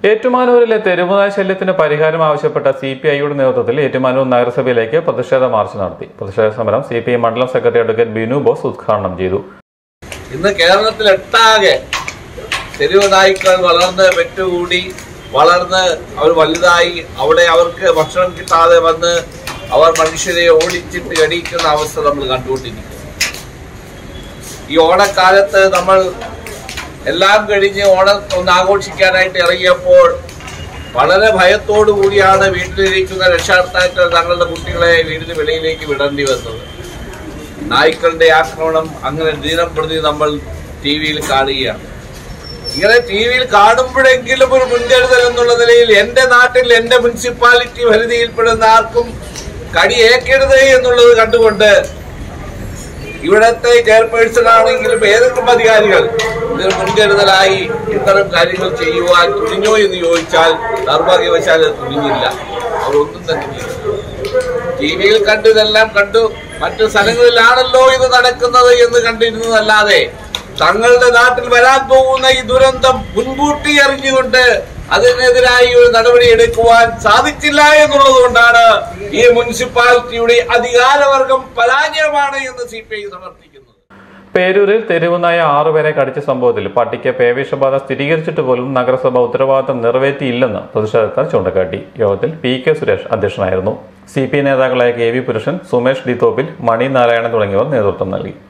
ഏറ്റുമാനൂരിലെ തെരുവുനായ ശല്യത്തിന് പരിഹാരം ആവശ്യപ്പെട്ട സി പി ഐയുടെ നേതൃത്വത്തിൽ ഏറ്റുമാനൂർ നഗരസഭയിലേക്ക് പ്രതിഷേധ മാർച്ച് നടത്തി പ്രതിഷേധ സമരം സി പി ഐ മണ്ഡലം സെക്രട്ടറി അഡ്വക്കേറ്റ് ബിനു ബോസ് ഉദ്ഘാടനം ചെയ്തു ഇന്ന് കേരളത്തിലെട്ടാകെ തെരുവ് നായ്ക്കൾ വളർന്ന് പെറ്റുകൂടി വളർന്ന് അവർ വലുതായി അവിടെ അവർക്ക് ഭക്ഷണം കിട്ടാതെ വന്ന് അവർ മനുഷ്യരെ ഓടിച്ചിട്ട് കടിക്കുന്ന അവസ്ഥ നമ്മൾ കണ്ടുകൊണ്ടിരിക്കുന്നു ഈ ഓണക്കാലത്ത് നമ്മൾ എല്ലാം കഴിഞ്ഞ് ഓണം ഒന്ന് ആഘോഷിക്കാനായിട്ട് ഇറങ്ങിയപ്പോൾ വളരെ ഭയത്തോടു കൂടിയാണ് വീട്ടിലിരിക്കുന്ന രക്ഷാകർത്താക്കൾ തങ്ങളുടെ കുട്ടികളെ വീടിന് വെളിയിലേക്ക് വിടേണ്ടി വന്നത് നായ്ക്കളുടെ ആക്രമണം അങ്ങനെ ദിനം പ്രതി നമ്മൾ ടി വിയിൽ കാണുകയാണ് ഇങ്ങനെ ടി വിയിൽ കാണുമ്പോഴെങ്കിലും ഒരു മുൻകരുതൽ എന്നുള്ള നിലയിൽ എന്റെ നാട്ടിൽ എന്റെ മുനിസിപ്പാലിറ്റി പരിധിയിൽപ്പെടുന്ന ആർക്കും കടി ഏക്കരുത് എന്നുള്ളത് കണ്ടുകൊണ്ട് ഇവിടത്തെ ചെയർപേഴ്സൺ ആണെങ്കിലും ഏതെങ്കിലും അധികാരികൾ ഇതിന് മുൻകരുതലായി ഇത്തരം കാര്യങ്ങൾ ചെയ്യുവാൻ തുനിഞ്ഞോ എന്ന് ചോദിച്ചാൽ ദൗർഭാഗ്യവശാൽ അത് തുനിഞ്ഞില്ല അവരൊന്നും തന്നെ ചെയ്തില്ല ടി വിയിൽ കണ്ടു ഇതെല്ലാം കണ്ടു മറ്റു സ്ഥലങ്ങളിലാണല്ലോ ഇത് നടക്കുന്നത് എന്ന് കണ്ടിരുന്നതല്ലാതെ തങ്ങളുടെ നാട്ടിൽ വരാൻ പോകുന്ന ഈ ദുരന്തം മുൻകൂട്ടി അറിഞ്ഞുകൊണ്ട് അതിനെതിരായി ഒരു നടപടി എടുക്കുവാൻ സാധിച്ചില്ല എന്നുള്ളത് കൊണ്ടാണ് ഈ മുനിസിപ്പാലിറ്റിയുടെ അധികാരവർഗം പരാജയമാണ് എന്ന് സി പി ഐ സമർത്ഥിക്കുന്നത് പേരൂരിൽ തെരുവുനായ ആറുപേരെ കടിച്ച സംഭവത്തിൽ പട്ടിക്ക് പേവിഷബാധ സ്ഥിരീകരിച്ചിട്ട് പോലും നഗരസഭ ഉത്തരവാദിത്തം നിറവേറ്റിയില്ലെന്ന് പ്രതിഷേധക്കാർ ചൂണ്ടിക്കാട്ടി യോഗത്തിൽ പി കെ സുരേഷ് അധ്യക്ഷനായിരുന്നു സി പി നേതാക്കളായ K V Purushan Sumesh D Thoppil Mani Narayanan തുടങ്ങിയവർ നേതൃത്വം നൽകി